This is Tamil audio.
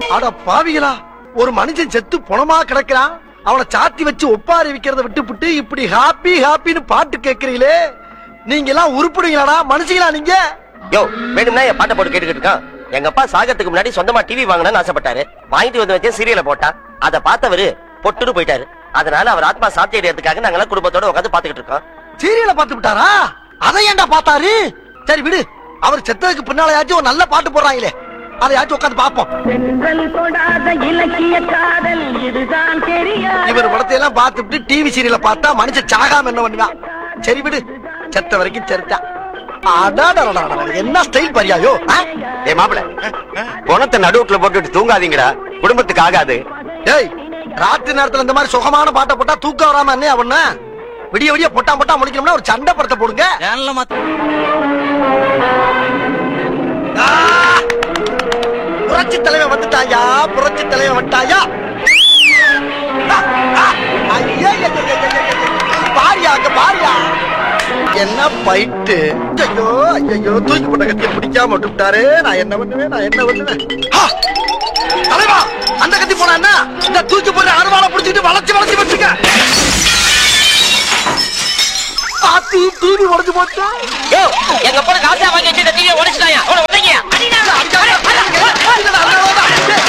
அட பாவிகளா ஒரு மனுஷன் செத்து பொணமா கிடக்கிறான் அவனை சாத்தி வச்சு ஒப்பாரி விக்கிறத விட்டுப்புட்டு இப்படி ஹாப்பி ஹாப்பின்னு பாட்டு கேக்குறீங்களே நீங்க எல்லாம் உருப்படுவீங்களாடா மனுஷங்களா நீங்க யோ வேணும்னா என் பாட்டை போட்டு கேட்டுக்கிட்டு இருக்கான் எங்க அப்பா சாகத்துக்கு முன்னாடி சொந்தமா டிவி வாங்கணும்னு ஆசைப்பட்டாரு வாங்கிட்டு வந்து வச்சு சீரியலை போட்டா அதை பார்த்தவரு பொட்டுன்னு போயிட்டாரு அதனால அவர் ஆத்மா சாத்தி அடையறதுக்காக நாங்கெல்லாம் குடும்பத்தோட உட்காந்து பாத்துக்கிட்டு இருக்கோம் சீரியல பாத்து விட்டாரா அதை ஏன்டா பார்த்தாரு சரி விடு அவர் செத்ததுக்கு பின்னாலயாச்சும் ஒரு நல்ல பாட்டு போடுறாங்களே அதையாச்சும் உட்காந்து பாப்போம் சென்றல் தொடாத இலக்கிய காதல் இதுதான் தெரியாது இவர் படத்தை எல்லாம் பார்த்துட்டு டிவி சீரியல பார்த்தா மனுஷன் சாகாம என்ன பண்ணுவான் சரி விடு செத்த வரைக்கும் செத்தா அடாடா என்ன ஸ்டைல் பரியாயோ ஆ? ஏ மாப்பிள குணத்தை நடுவுக்குள்ள போட்டுட்டு தூங்காதீங்கடா குடும்பத்துக்கு ஆகாது ஏய் ராத்திரி நேரத்துல இந்த மாதிரி சுகமான பாட்டை போட்டா தூக்கம் வராம என்ன அவன விடிய விடிய பொட்டா பொட்டா முடிக்கணும்னா ஒரு சண்டை படத்தை போடுங்க ஆ! புரட்சி தலைவன் வந்துட்டாயா புரட்சி தலைவன் வந்துட்டாயா ஆ, ஆ, ஐயா, ஐயா, ஐயா, ஐயா, ஐயா, ஐயா. பாரியா அங்க பாரியா என்ன பைட்டு ஐயோ ஐயோ தூக்கி போட்ட கத்தியை பிடிக்காம விட்டுட்டாரு நான் என்ன பண்ணுவேன் நான் என்ன பண்ணுவேன் ஆ! தலைவா அந்த கத்தி போனா என்ன இந்த தூக்கி போற அருவாளை பிடிச்சிட்டு வளைச்சு வளைச்சு வச்சுக்க ஆத்தி டிவி உடஞ்சு போச்சா யோ எங்க அப்பா காசா வாங்கி வச்சு டிவியை உடைச்சிட்டாயா அவனை உடைங்க